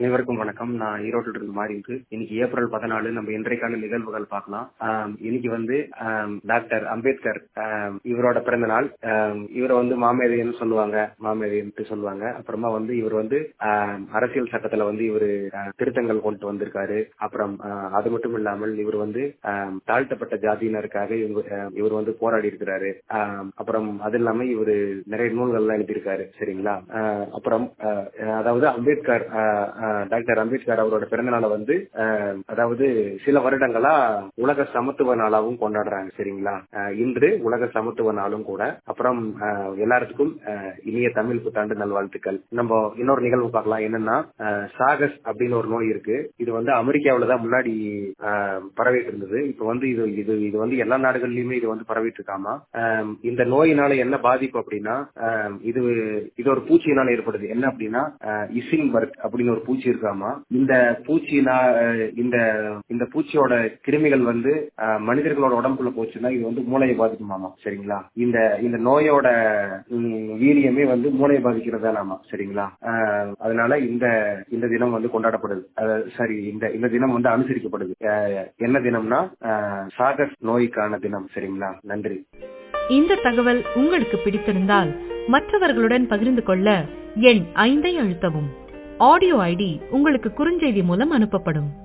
அனைவருக்கும் வணக்கம் நான் ஈரோட்டில் இருந்து மாறி இருக்கு இன்னைக்கு ஏப்ரல் பதினாலு நம்ம இன்றைக்கான நிகழ்வுகள் பார்க்கலாம் ஆம், இன்னைக்கு வந்து ஆம், டாக்டர் அம்பேத்கர் ஆம், இவரோட பிறந்த நாள் ஆம், இவரை வந்து மாமேதைன்னு சொல்லுவாங்க மாமேதைன்ட்டு சொல்லுவாங்க அப்புறமா வந்து இவர் வந்து ஆம், அரசியல் சட்டத்துல வந்து இவர் திருத்தங்கள் கொண்டு வந்திருக்காரு அப்புறம் ஆ, அது மட்டும் இல்லாமல் இவர் வந்து ஆம், தாழ்த்தப்பட்ட ஜாதியினருக்காக இவங்க ஆ, இவர் வந்து போராடி இருக்கிறாரு ஆம், அப்புறம் அது இல்லாம இவர் நிறைய நூல்கள்லாம் எழுதியிருக்காரு சரிங்களா ஆ, அப்புறம் ஆ, அதாவது அம்பேத்கர் ஆ, ஆ, டாக்டர் அம்பேத்கர் அவரோட பிறந்த நாளை வந்து ஆ, அதாவது சில வருடங்களா உலக சமத்துவ நாளாவும் கொண்டாடுறாங்க சரிங்களா ஆ, இன்று உலக சமத்துவ நாளும் கூட அப்புறம் ஆ, எல்லாத்துக்கும் ஆ, இனிய தமிழ் புத்தாண்டு நல்வாழ்த்துக்கள் நம்ம இன்னொரு நிகழ்வு பார்க்கலாம் என்னன்னா ஆ, சாகஸ் அப்படின்னு ஒரு நோய் இருக்கு இது வந்து அமெரிக்காவில தான் முன்னாடி ஆ, பரவிட்டு இருந்தது இப்ப வந்து இது இது இது வந்து எல்லா நாடுகள்லயுமே இது வந்து பரவிட்டு இருக்காமா ஆம், இந்த நோயினால என்ன பாதிப்பு அப்படின்னா ஆம், இது இது ஒரு பூச்சியினால ஏற்படுது என்ன அப்படின்னா இசிங் பர்க் அப்படின்னு ஒரு பூச்சி இருக்காமா இந்த பூச்சினா அஹ், இந்த இந்த பூச்சியோட கிருமிகள் வந்து அஹ், மனிதர்களோட உடம்புக்குள்ள போச்சுன்னா இது வந்து மூளையை பாதிக்குமாமா சரிங்களா இந்த இந்த நோயோட ம், வீரியமே வந்து மூளையை பாதிக்கிறதா நாமா சரிங்களா அஹ், அதனால இந்த இந்த தினம் வந்து கொண்டாடப்படுது அஹ், சரி இந்த இந்த தினம் வந்து அனுசரிக்கப்படுது அஹ், என்ன தினம்னா அஹ், சாகர் நோய்க்கான தினம் சரிங்களா நன்றி இந்த தகவல் உங்களுக்கு பிடித்திருந்தால் மற்றவர்களுடன் பகிர்ந்து கொள்ள எண் ஐந்தை அழுத்தவும் ஆடியோ ஐடி உங்களுக்கு குறுஞ்செய்தி மூலம் அனுப்பப்படும்